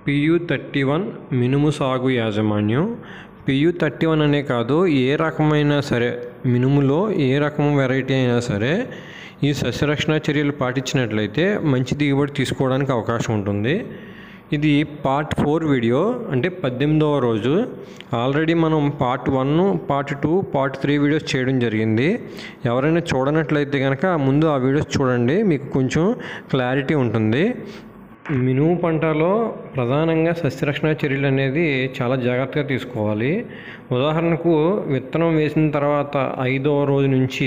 PU thirty one మినుము సాగు యాజమాన్యం పియు థర్టీ వన్ అనే కాదు ఏ రకమైనా సరే మినుములో ఏ రకం వెరైటీ అయినా సరే ఈ సస్యరక్షణ చర్యలు పాటించినట్లయితే మంచి దిగుబడి తీసుకోవడానికి అవకాశం ఉంటుంది ఇది పార్ట్ ఫోర్ వీడియో అంటే పద్దెనిమిదవ రోజు ఆల్రెడీ మనం part one part two part three videos చేయడం జరిగింది ఎవరైనా చూడనట్లయితే కనుక ముందు ఆ వీడియోస్ చూడండి మీకు కొంచెం క్లారిటీ ఉంటుంది మినుము పంటలో ప్రధానంగా సస్యరక్షణ చర్యలు అనేది చాలా జాగ్రత్తగా తీసుకోవాలి ఉదాహరణకు విత్తనం వేసిన తర్వాత ఐదవ రోజు నుంచి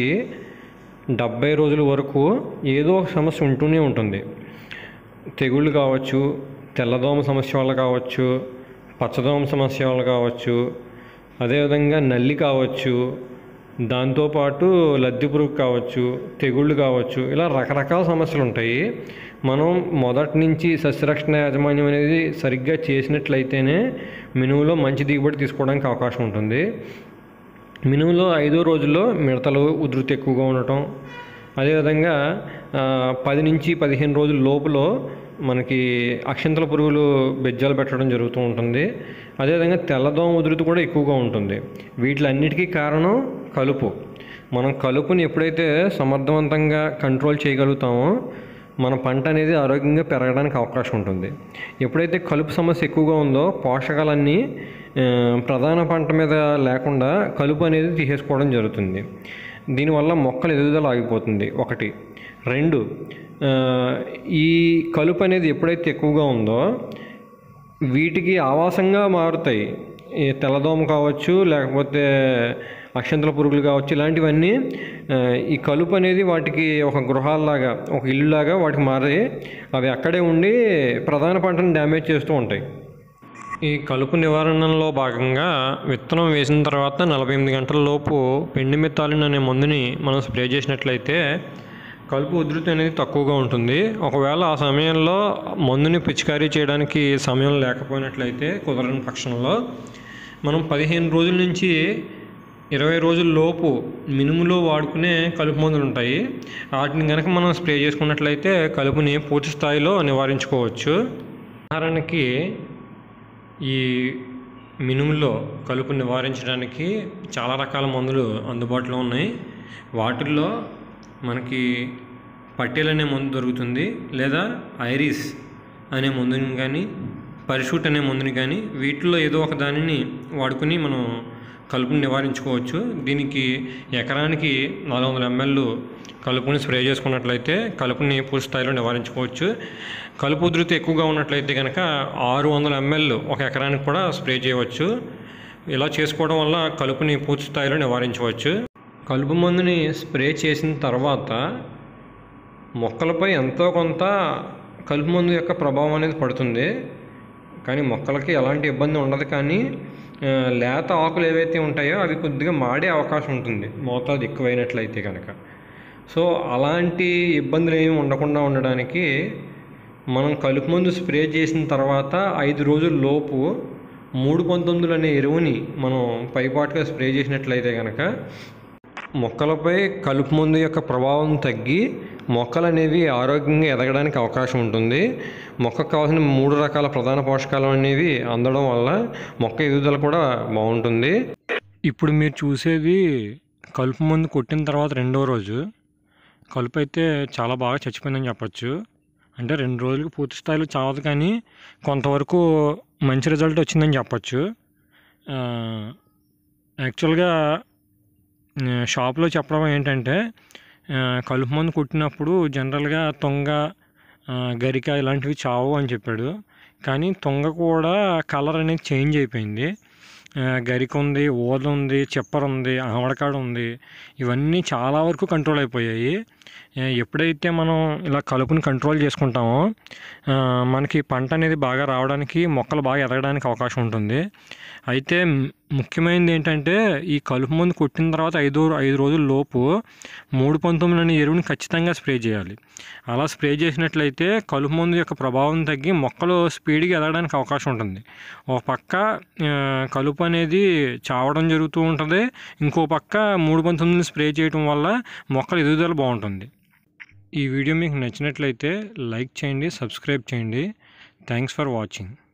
డెబ్బై రోజుల వరకు ఏదో ఒక సమస్య ఉంటూనే ఉంటుంది తెగుళ్ళు కావచ్చు తెల్లదోమ సమస్య వల్ల కావచ్చు పచ్చదోమ సమస్య వల్ల కావచ్చు అదేవిధంగా నల్లి కావచ్చు దాంతోపాటు లద్దె పురుగు కావచ్చు తెగుళ్ళు కావచ్చు ఇలా రకరకాల సమస్యలు ఉంటాయి మనం మొదటి నుంచి సస్యరక్షణ యాజమాన్యం అనేది సరిగ్గా చేసినట్లయితేనే మినుములో మంచి దిగుబడి తీసుకోవడానికి అవకాశం ఉంటుంది మినుములో ఐదో రోజుల్లో మిడతలు ఉధృతి ఎక్కువగా ఉండటం అదేవిధంగా ఆ, పది నుంచి పదిహేను రోజుల లోపల మనకి అక్షంతల పురుగులు బెజ్జాలు పెట్టడం జరుగుతూ ఉంటుంది అదేవిధంగా తెల్లదోమ ఉధృతి కూడా ఎక్కువగా ఉంటుంది వీటిలన్నిటికీ కారణం కలుపు మనం కలుపుని ఎప్పుడైతే సమర్థవంతంగా కంట్రోల్ చేయగలుగుతామో మన పంట అనేది ఆరోగ్యంగా పెరగడానికి అవకాశం ఉంటుంది ఎప్పుడైతే కలుపు సమస్య ఎక్కువగా ఉందో పోషకాలన్నీ ఆ, ప్రధాన పంట మీద లేకుండా కలుపు అనేది తీసేసుకోవడం జరుగుతుంది దీనివల్ల మొక్కల ఎదుగుదల ఆగిపోతుంది ఒకటి రెండు ఆ, ఈ కలుపు అనేది ఎప్పుడైతే ఎక్కువగా ఉందో వీటికి ఆవాసంగా మారుతాయి ఈ తెల్లదోమ కావచ్చు లేకపోతే అక్షంతల పురుగులు కావచ్చు ఇలాంటివన్నీ ఆ, ఈ కలుపు అనేది వాటికి ఒక గృహాల్లాగా ఒక ఇల్లులాగా వాటికి మారి అవి అక్కడే ఉండి ప్రధాన పంటను డ్యామేజ్ చేస్తూ ఉంటాయి ఈ కలుపు నివారణలో భాగంగా విత్తనం వేసిన తర్వాత నలభై ఎనిమిది గంటల లోపు పెండి మెత్తాలిన్ అనే మందుని మనం స్ప్రే చేసినట్లయితే కలుపు ఉధృతి అనేది తక్కువగా ఉంటుంది ఒకవేళ ఆ సమయంలో మందుని పిచికారీ చేయడానికి సమయం లేకపోయినట్లయితే కుదరని పక్షంలో మనం పదిహేను రోజుల నుంచి ఇరవై రోజుల లోపు మినుములో వాడుకునే కలుపు మందులు ఉంటాయి వాటిని కనుక మనం స్ప్రే చేసుకున్నట్లయితే కలుపుని పూర్తి స్థాయిలో నివారించుకోవచ్చు ఉదాహరణకి ఈ మినుములో కలుపు నివారించడానికి చాలా రకాల మందులు అందుబాటులో ఉన్నాయి వాటిల్లో మనకి పట్టేల్ అనే మందు దొరుకుతుంది లేదా ఐరిస్ అనే మందుని కానీ పరిషూట్ అనే మందుని కానీ వీటిలో ఏదో ఒక దానిని వాడుకుని మనం కలుపుని నివారించుకోవచ్చు దీనికి ఎకరానికి నాలుగు వందల ఎంఎల్ కలుపుని స్ప్రే చేసుకున్నట్లయితే కలుపుని పూర్తి స్థాయిలో నివారించుకోవచ్చు కలుపు ఉధృతి ఎక్కువగా ఉన్నట్లయితే కనుక ఆరు వందల ఎంఎల్ ఒక ఎకరానికి కూడా స్ప్రే చేయవచ్చు ఇలా చేసుకోవడం వల్ల కలుపుని పూర్తి స్థాయిలో నివారించవచ్చు కలుపు మందుని స్ప్రే చేసిన తర్వాత మొక్కలపై ఎంతో కొంత కలుపు మందు యొక్క ప్రభావం అనేది పడుతుంది కానీ మొక్కలకి ఎలాంటి ఇబ్బంది ఉండదు కానీ ఆ, లేత ఆకులు ఏవైతే ఉంటాయో అవి కొద్దిగా మాడే అవకాశం ఉంటుంది మోతాదు ఎక్కువైనట్లయితే కనుక సో అలాంటి ఇబ్బందులు ఏమి ఉండకుండా ఉండడానికి మనం కలుపు మందు స్ప్రే చేసిన తర్వాత ఐదు రోజుల లోపు మూడు పంతొమ్మిదిలు అనే ఎరువుని మనం పైపాటుగా స్ప్రే చేసినట్లయితే కనుక మొక్కలపై కలుపు మందు యొక్క ప్రభావం తగ్గి మొక్కలు అనేవి ఆరోగ్యంగా ఎదగడానికి అవకాశం ఉంటుంది మొక్కకు కావాల్సిన మూడు రకాల ప్రధాన పోషకాలు అనేవి అందడం వల్ల మొక్క ఎదుగుదల కూడా బాగుంటుంది ఇప్పుడు మీరు చూసేది కలుపు మందు కొట్టిన తర్వాత రెండో రోజు కలుపు అయితే చాలా బాగా చచ్చిపోయిందని చెప్పొచ్చు అంటే రెండు రోజులకి పూర్తి స్థాయిలో చావదు కానీ కొంతవరకు మంచి రిజల్ట్ వచ్చిందని చెప్పొచ్చు ఆ, యాక్చువల్గా ఆ, షాప్లో చెప్పడం ఏంటంటే ఆ, కలుపు మందు కొట్టినప్పుడు జనరల్గా తొంగ ఆ, గరిక ఇలాంటివి చావు అని చెప్పాడు కానీ తొంగ కూడా కలర్ అనేది చేంజ్ అయిపోయింది ఆ, గరిక ఉంది ఊద ఉంది చెప్పర్ ఉంది ఆవడకాడ ఉంది ఇవన్నీ చాలా వరకు కంట్రోల్ అయిపోయాయి ఆ, ఎప్పుడైతే మనం ఇలా కలుపుని కంట్రోల్ చేసుకుంటామో ఆ, మనకి పంట అనేది బాగా రావడానికి మొక్కలు బాగా ఎదగడానికి అవకాశం ఉంటుంది అయితే మ్- ముఖ్యమైనది ఏంటంటే ఈ కలుపు మందు కొట్టిన తర్వాత ఐదు ఐదు రోజుల లోపు మూడు పంతొమ్మిది అనే ఎరువుని ఖచ్చితంగా స్ప్రే చేయాలి అలా స్ప్రే చేసినట్లయితే కలుపు మందు యొక్క ప్రభావం తగ్గి మొక్కలు స్పీడ్గా ఎదగడానికి అవకాశం ఉంటుంది ఒక పక్క ఆ, కలుపు అనేది చావడం జరుగుతూ ఉంటుంది ఇంకో పక్క మూడు పంతొమ్మిది స్ప్రే చేయడం వల్ల మొక్కల ఎదుగుదల బాగుంటుంది ఈ వీడియో మీకు నచ్చినట్లయితే లైక్ చేయండి సబ్స్క్రైబ్ చేయండి థ్యాంక్స్ ఫర్ వాచింగ్